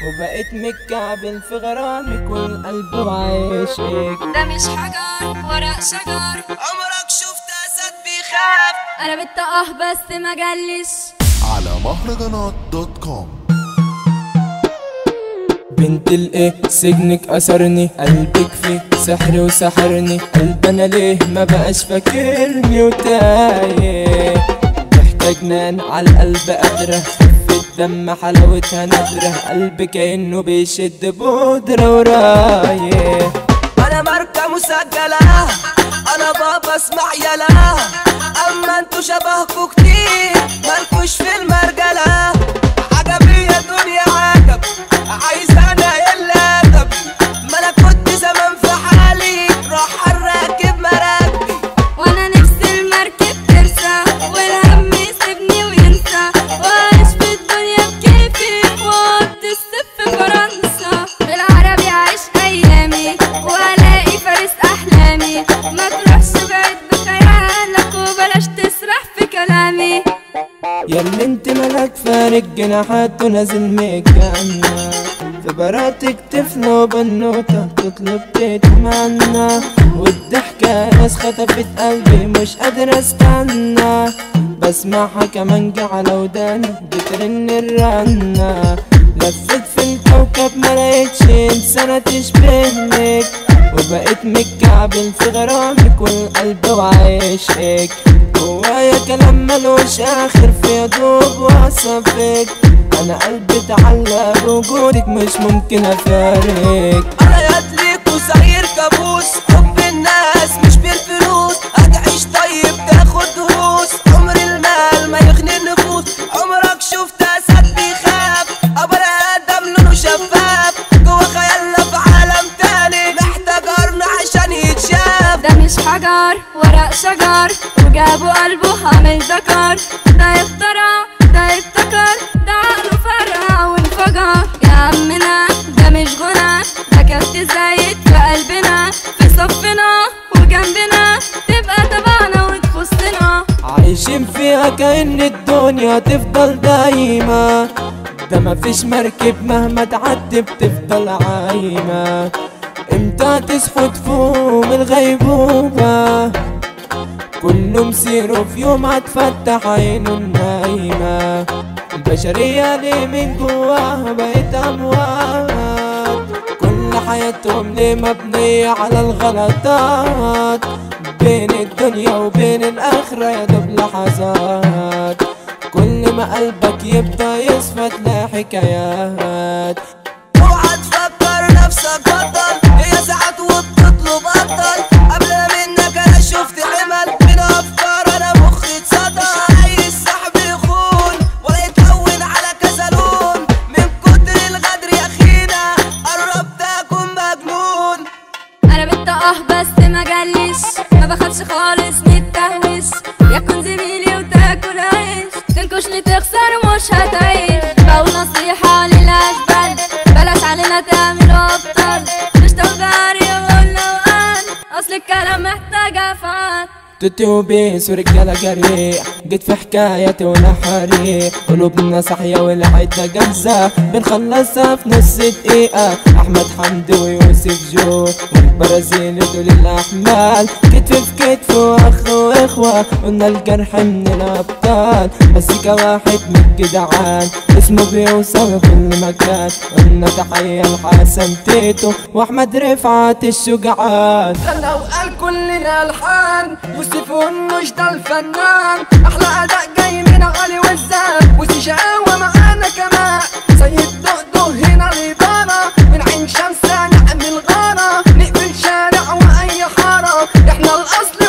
وبقيت متكعبل في غرامك والقلب وعايشك ده مش حجر ورق شجر عمرك شفت اسد بيخاف انا بنت اه بس ما جلش على مهرجانات دوت كوم بنت الايه سجنك اسرني قلبك فيه سحر وسحرني قلب انا ليه ما بقاش فاكرني وتايه ضحكة جنان على القلب قادرة في الدم حلاوتها نادرة قلبي كأنه بيشد بودرة ورايه انا ماركة مسجلة انا بابا اسمع يلا اما انتوا شبهكوا كتير مالكوش في المرجلة عجبي يا دنيا عجب عايز انا الا ادب ما انا كنت زمان في حالي راح الراكب مراكبي وانا نفسي المركب ترسى والهم يسيبني وينسى واعيش في الدنيا بكيفي واقضي الصيف في فرنسا بالعربي اعيش ايامي والاقي فارس احلامي ما تروحش بعيد بخيالك وبلاش تسرح في كلامي يا اللي انت ملاك فارق جناحات ونازل مجانا في براتك طفل وبنوتة تطلب تتمنى والضحكة ناس خطفت قلبي مش قادر استنى بسمعها كمان على وداني بترن الرنة لفت في الكوكب ملقتش انسانة تشبهلك وبقيت متكعبل في غرامك والقلب وعايشك جوايا كلام ملوش اخر في دوب وصفك انا قلبي اتعلق بوجودك مش ممكن افارق انا يدلك وسعير كابوس حب الناس مش بالفلوس هتعيش طيب تاخد دروس عمر المال ما يغني النفوس عمرك شفت اسد بيخاف ابو ادم لونه شفاف جوا خيالنا في عالم تاني محتاج قرن عشان يتشاف ده مش حجر ورق شجر وجابوا قلبه عامل ذكر ده اخترع ده ابتكر ده عقله فرقع وانفجر يا عمنا ده مش غنى ده كبت زايد في قلبنا في صفنا وجنبنا تبقى تبعنا وتخصنا عايشين فيها كأن الدنيا تفضل دايمة ده مفيش مركب مهما تعدي بتفضل عايمة امتى تصحوا تفوق من الغيبوبة كله مسيره في يوم هتفتح عينه النايمة البشرية ليه من جواها بقت أموات كل حياتهم ليه مبنية على الغلطات بين الدنيا وبين الآخرة يا دوب لحظات كل ما قلبك يبدأ يصفى تلاقي حكايات اوعى تفكر نفسك بطل هي ساعات وبتطلب ابطال قبل منك انا شفت عمل من افكار انا مخي اتسطل عايز صاحبي يخون ولا يتهون على كسلون من كتر الغدر يا اخينا قربت اكون مجنون انا بنت اه بس ما جلش ما بخافش خالص نتهوش يكون زميلي وتاكل عيش تنكشني تخسر مش هتعيش بقول نصيحة للأشبال بلاش علينا تعملوا أبطال مش توجعري وقول لو قال أصل الكلام محتاج أفعال توتي وبيس ورجالة جريح جيت في حكاية ونحري قلوبنا صاحية والعدة جاهزة بنخلصها في نص دقيقة أحمد حمدي ويوسف جو والبرازيل دول الأحمال كتف في كتف وأخ وإخوة قلنا الجرح من الأبطال مسيكة واحد من الجدعان اسمه بيوصل كل مكان قلنا تحية لحسن تيتو وأحمد رفعت الشجعان غنى وقال كل الالحان يوسف والنوش ده الفنان احلى اداء جاي من علي والزان وسي شقاوه معانا كمان سيد دقدق هنا الاداره من عين شمس نعمل غاره نقبل شارع واي حاره احنا الاصل